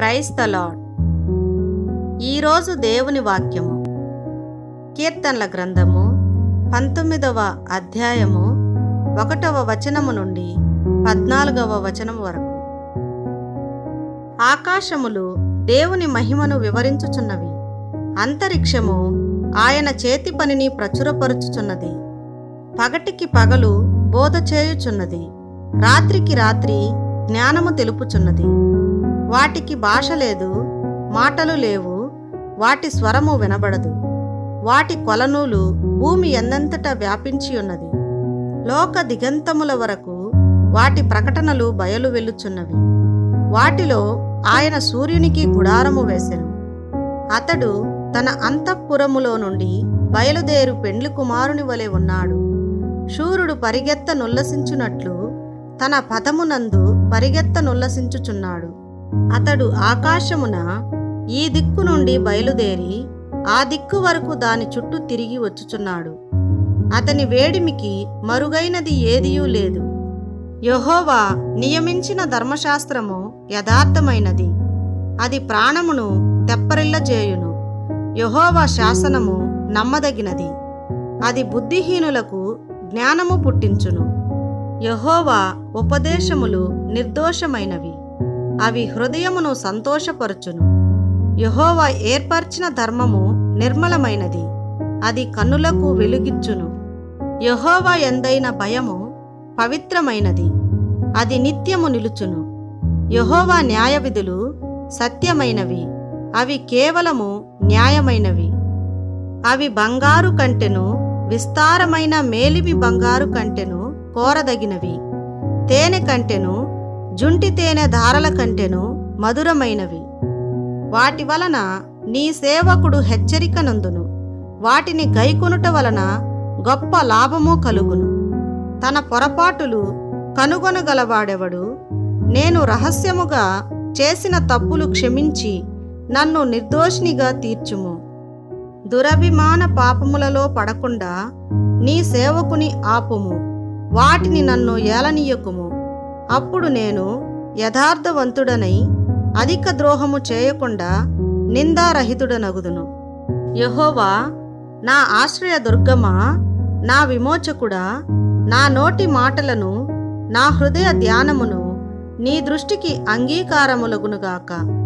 praise the lord ఈరోజు దేవుని వాక్యము కీర్తనల గ్రంథము పంతొమ్మిదవ అధ్యాయము ఒకటవ వచనము నుండి పద్నాలుగవ వచనం వరకు ఆకాశములు దేవుని మహిమను వివరించుచున్నవి అంతరిక్షము ఆయన చేతి పనిని ప్రచురపరుచుచున్నది పగటికి పగలు బోధ చేయుచున్నది రాత్రికి రాత్రి జ్ఞానము తెలుపుచున్నది వాటికి భాష లేదు మాటలు లేవు వాటి స్వరము వినబడదు వాటి కొలనూలు భూమి ఎందంతటా వ్యాపించి ఉన్నది లోక దిగంతముల వరకు వాటి ప్రకటనలు బయలు వెల్లుచున్నవి వాటిలో ఆయన సూర్యునికి గుడారము వేసెను అతడు తన అంతఃపురములో నుండి బయలుదేరు పెండ్లి కుమారుని వలె ఉన్నాడు శూరుడు పరిగెత్త నుల్లసించునట్లు తన పదమునందు పరిగెత్త నుల్లసించుచున్నాడు అతడు ఆకాశమున ఈ దిక్కు నుండి బయలుదేరి ఆ దిక్కు వరకు దాని చుట్టూ తిరిగి వచ్చుచున్నాడు అతని వేడిమికి మరుగైనది ఏదియూ లేదు యెహోవా నియమించిన ధర్మశాస్త్రము యథార్థమైనది అది ప్రాణమును తెప్పరిల్లజేయును యెహోవా శాసనము నమ్మదగినది అది బుద్ధిహీనులకు జ్ఞానము పుట్టించును యెహోవా ఉపదేశములు నిర్దోషమైనవి అవి హృదయమును సంతోషపరచును యెహోవా ఏర్పరిచిన ధర్మము నిర్మలమైనది అది కన్నులకు వెలుగిచ్చును యెహోవా ఎందైన భయము పవిత్రమైనది అది నిత్యము నిలుచును యెహోవా న్యాయవిధులు సత్యమైనవి అవి కేవలము న్యాయమైనవి అవి బంగారు కంటెను విస్తారమైన మేలిమి బంగారు కంటెను కోరదగినవి తేనె కంటెను జుంటి తేనె ధారల కంటెను మధురమైనవి వాటి వలన నీ సేవకుడు హెచ్చరిక నందును వాటిని గైకొనుట వలన గొప్ప లాభము కలుగును తన పొరపాటులు కనుగొనగలవాడెవడు నేను రహస్యముగా చేసిన తప్పులు క్షమించి నన్ను నిర్దోషినిగా తీర్చుము దురభిమాన పాపములలో పడకుండా నీ సేవకుని ఆపుము వాటిని నన్ను ఏలనీయకుము అప్పుడు నేను యథార్థవంతుడనై అధిక ద్రోహము చేయకుండా నిందారహితుడనగుదును యహోవా నా ఆశ్రయ దుర్గమా నా విమోచకుడా నా నోటి మాటలను నా హృదయ ధ్యానమును నీ దృష్టికి అంగీకారములగునుగాక